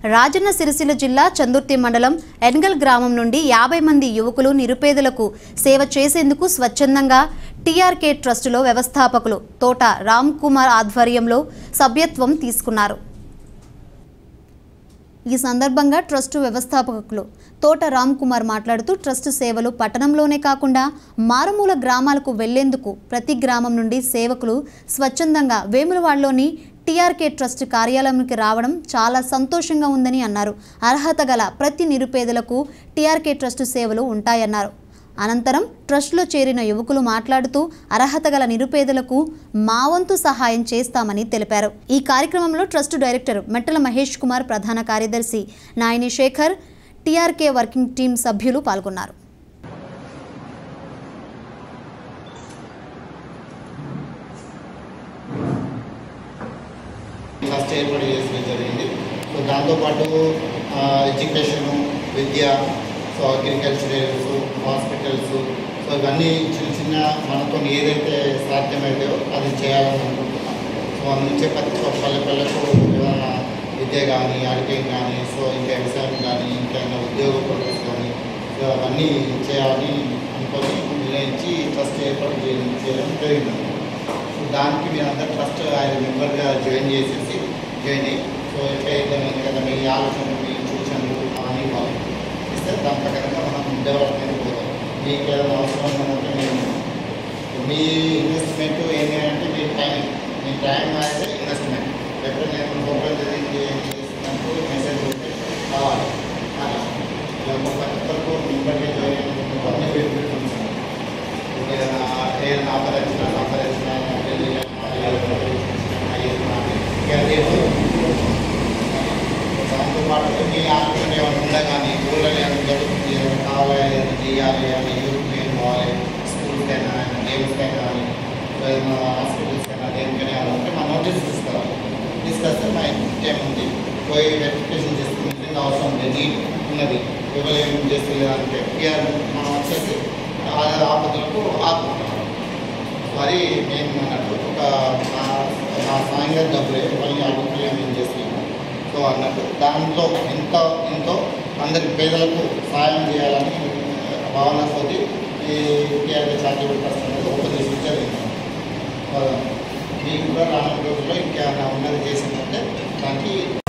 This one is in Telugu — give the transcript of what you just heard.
రాజన్న సిరిసిల్ల జిల్లా చందుర్తి మండలం ఎన్గల్ గ్రామం నుండి యాభై మంది యువకులు నిరుపేదలకు సేవ చేసేందుకు స్వచ్ఛందంగా టీఆర్కే ట్రస్టులో వ్యవస్థాపకులు తోట రామ్ కుమార్ ఆధ్వర్యంలో సభ్యత్వం తీసుకున్నారు ఈ సందర్భంగా ట్రస్టు వ్యవస్థాపకులు తోట రామ్ కుమార్ మాట్లాడుతూ ట్రస్ట్ సేవలు పట్టణంలోనే కాకుండా మారుమూల గ్రామాలకు వెళ్లేందుకు ప్రతి గ్రామం నుండి సేవకులు స్వచ్ఛందంగా వేములవాడలోని టీఆర్కే ట్రస్ట్ కార్యాలయానికి రావడం చాలా సంతోషంగా ఉందని అన్నారు అర్హత గల ప్రతి నిరుపేదలకు టీఆర్కే ట్రస్ట్ సేవలు ఉంటాయన్నారు అనంతరం ట్రస్టులో చేరిన యువకులు మాట్లాడుతూ అర్హత గల నిరుపేదలకు మా వంతు సహాయం చేస్తామని తెలిపారు ఈ కార్యక్రమంలో ట్రస్టు డైరెక్టర్ మెట్టల మహేష్ కుమార్ ప్రధాన కార్యదర్శి Nayani Shekar TRK working team సభ్యులు పాల్గొన్నారు ఫస్ట్ ఏర్పాటు చేసడం జరిగింది సో దాంతోపాటు ఎడ్యుకేషను విద్య సో అగ్రికల్చరల్స్ హాస్పిటల్స్ సో ఇవన్నీ చిన్న చిన్న మనతో ఏదైతే సాధ్యమైతే అది చేయాలని అనుకుంటున్నాం సో అందుకే ప్రతి ఒక్క పల్లె పల్లెకు ఏదైనా విద్య కానీ ఆరోగ్యం కానీ సో ఇంకా వ్యవసాయం కానీ ఇంకా ఏమైనా ఉద్యోగ పర్పస్ కానీ సో అవన్నీ చేయాలని అనుకొని నిర్ణయించి ట్రస్ట్ ఏర్పాటు చేయడం చేయడం జరిగింది సో దానికి మీరు అందరు ట్రస్ట్ ఆయన మెంబర్గా జాయిన్ చేసేసి జాయిన్ అయ్యి సో ఎక్కడైతే మీకు కదా మీ ఆలోచన మీ సూచనలు అవన్నీ ఇవ్వాలి ఇస్తే దాని ప్రకారంగా మనం డెవలప్మెంట్ పోతాం మీకు ఏదైనా అవసరం ఉందంటే మేము మీ ఇన్వెస్ట్మెంట్ ఏంటి అంటే మీ టైం మీ టైం అయితే ఇన్వెస్ట్మెంట్ ఎప్పుడు నేను మొబైల్ చేసినప్పుడు మెసేజ్ ఉంటే కావాలి అలా ఇలా ప్రతి ఒక్కరికి మెంబర్గా జాయిన్ అయినందుకు అన్ని బెనిఫిట్స్ ఏదైనా ఏదైనా ఆఫర్ వచ్చినా ఆఫర్ వచ్చినా దాంతో పాటు మీ ఆలోచన ఏమైనా ఉందా కానీ ఊళ్ళో ఏమైనా జరుగుతుంది ఏమైనా కావాలి ఏమైనా చేయాలి ఏమైనా యూత్ ఏం పోవాలి స్కూల్కైనా గేమ్స్కైనా కానీ ఏదైనా హాస్పిటల్స్కైనా దేనికైనా ఏమైనా ఉంటే మా నోటీస్ తీసుకోవాలి తీసుకొస్తే మా టైం ఉంది పోయి వెరిఫికేషన్ చేసుకుని నిజంగా అవసరం ఉంది నీట్ ఉన్నది ఎవరు ఏం చేస్తలేదు అంటే పిఆర్ మనం వచ్చేసి ఆ ఆపదలకు ఆపుకుంటాం మరి మేము అన్నట్టు ఒక నా- నా సాయంగా డబ్బులే మళ్ళీ అడుగుతులే మేము చేస్తున్నాము సో అన్నట్టు దాంట్లో ఎంత ఎంతో అందరి పేదలకు సాయం చేయాలని భావన కొద్ది ఈ టీఆర్ఎస్ చారిటబుల్ ట్రస్ట్ అనేది ఉపదేశం జరిగింది మీకు కూడా రానున్న రోజుల్లో ఇంకేమైనా ఉన్నది చేసిందంటే దానికి